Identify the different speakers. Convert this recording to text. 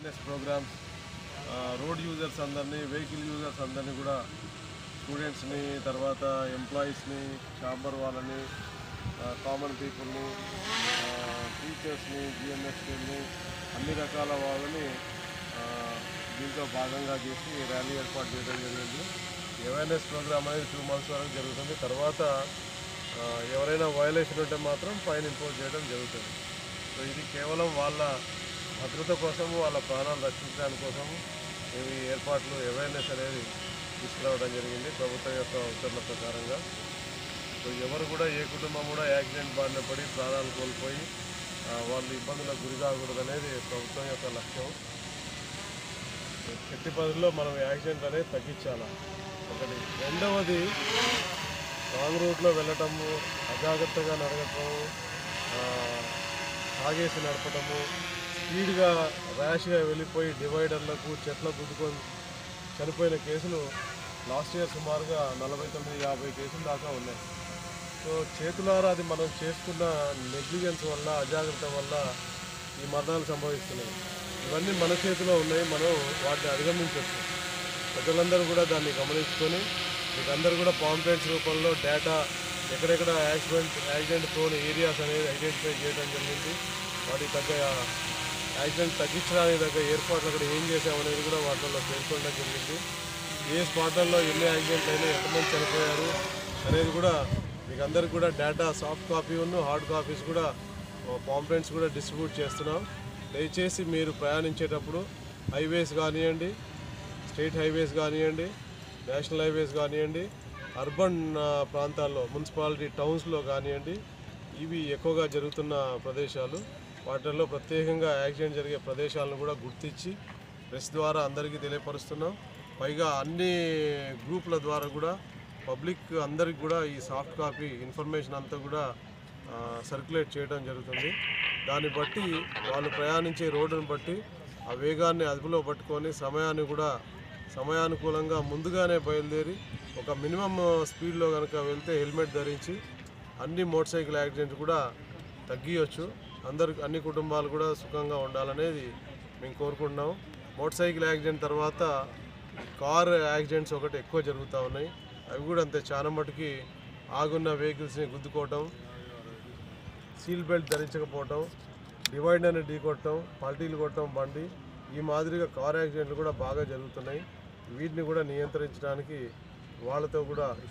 Speaker 1: awareness programs road users అందరినీ vehicle users అందరినీ కూడా స్టూడెంట్స్ని తర్వాత ఎంప్లాయీస్ని ఛాంబర్ వాళ్ళని కామన్ పీపుల్ని టీచర్స్ని జిఎంఎస్ని అన్ని రకాల వాళ్ళని ఆ, దీంట్లో భాగంగా చేసి ర్యాలీ ఏర్పాటు చేయడం జరిగింది అవేర్నెస్ ప్రోగ్రామ్ అనేది టూ మంత్స్ వరకు జరుగుతుంది తర్వాత ఆ, ఎవరైనా వయలేషన్ ఉంటే మాత్రం ఫైన్ ఇంపోజ్ చేయడం జరుగుతుంది సో ఇది కేవలం వాళ్ళ భద్రత కోసము వాళ్ళ ప్రాణాలు రక్షించడానికి కోసము ఇవి ఏర్పాట్లు అవేర్నెస్ అనేది తీసుకురావడం జరిగింది ప్రభుత్వం యొక్క ఉత్తర్వుల ప్రకారంగా సో ఎవరు కూడా ఏ కుటుంబం కూడా యాక్సిడెంట్ బారిన పడి ప్రాణాలు కోల్పోయి ఆ, వాళ్ళు ఇబ్బందులకు గురి కాకూడదు అనేది ప్రభుత్వం యొక్క లక్ష్యం ఎట్టి పరిధిలో మనం యాక్సిడెంట్ అనేది తగ్గించాలి ఒకటి రెండవది రాంగ్ రూట్లో వెళ్ళటము అజాగ్రత్తగా నడగటము ఆ, తాగేసి నడపటము స్పీడ్గా ర్యాష్గా వెళ్ళిపోయి డివైడర్లకు చెట్లకు గుద్దుకొని చనిపోయిన కేసులు లాస్ట్ ఇయర్ సుమారుగా నలభై తొమ్మిది యాభై కేసులు దాకా ఉన్నాయి సో చేతులారా అది మనం చేసుకున్న నెగ్లిజెన్స్ వల్ల అజాగ్రత్త వల్ల ఈ మరణాలు సంభవిస్తున్నాయి ఇవన్నీ మన చేతిలో ఉన్నాయి మనం వాటిని అధిగమించవచ్చు ప్రజలందరూ కూడా దాన్ని గమనించుకొని మీకందరూ కూడా పాంప్లెంట్స్ రూపంలో డేటా ఎక్కడెక్కడ యాక్సిడెంట్ యాక్సిడెంట్ ప్రోన్ ఏరియాస్ అనేది ఐడెంటిఫై చేయడం జరిగింది వాటికి తగ్గ యాక్సిడెంట్ తగ్గించడానికి తగ్గ ఏర్పాట్లు అక్కడ ఏం చేసామనేది కూడా వాటిల్లో పేర్కొనడం జరిగింది ఏ స్పాట్లలో ఎన్ని యాక్సిడెంట్లు అయినా ఎంతమంది చనిపోయారు అనేది కూడా మీకు అందరికి కూడా డేటా సాఫ్ట్ కాపీ ఉన్న హార్డ్ కాపీస్ కూడా పాంప్లెంట్స్ కూడా డిస్ట్రిబ్యూట్ చేస్తున్నాం దయచేసి మీరు ప్రయాణించేటప్పుడు హైవేస్ కానివ్వండి స్టేట్ హైవేస్ కానివ్వండి నేషనల్ హైవేస్ కానివ్వండి అర్బన్ ఆ, ప్రాంతాల్లో మున్సిపాలిటీ టౌన్స్లో కానివ్వండి ఇవి ఎక్కువగా జరుగుతున్న ప్రదేశాలు వాటిల్లో ప్రత్యేకంగా యాక్సిడెంట్ జరిగే ప్రదేశాలను కూడా గుర్తించి ప్రెస్ ద్వారా అందరికీ తెలియపరుస్తున్నాం పైగా అన్ని గ్రూపుల ద్వారా కూడా పబ్లిక్ అందరికి కూడా ఈ సాఫ్ట్ కాపీ ఇన్ఫర్మేషన్ అంతా కూడా సర్క్యులేట్ చేయడం జరుగుతుంది దాన్ని బట్టి వాళ్ళు ప్రయాణించే రోడ్డును బట్టి ఆ వేగాన్ని అదుపులో పట్టుకొని సమయాన్ని కూడా సమయానుకూలంగా ముందుగానే బయలుదేరి ఒక మినిమం స్పీడ్లో కనుక వెళ్తే హెల్మెట్ ధరించి అన్ని మోటార్ సైకిల్ యాక్సిడెంట్ కూడా తగ్గియొచ్చు అందరు అన్ని కుటుంబాలు కూడా సుఖంగా ఉండాలనేది మేము కోరుకుంటున్నాం మోటార్ సైకిల్ యాక్సిడెంట్ తర్వాత కార్ యాక్సిడెంట్స్ ఒకటి ఎక్కువ జరుగుతూ ఉన్నాయి అవి కూడా అంతే చాలా మటుకి ఆగున్న వెహికల్స్ని గుద్దుకోవటం సీల్ బెల్ట్ ధరించకపోవటం డివైడర్ని ఢీకొట్టడం పల్టీలు కొట్టడం బండి ఈ మాదిరిగా కార్ యాక్సిడెంట్లు కూడా బాగా జరుగుతున్నాయి వీటిని కూడా నియంత్రించడానికి వాళ్ళతో కూడా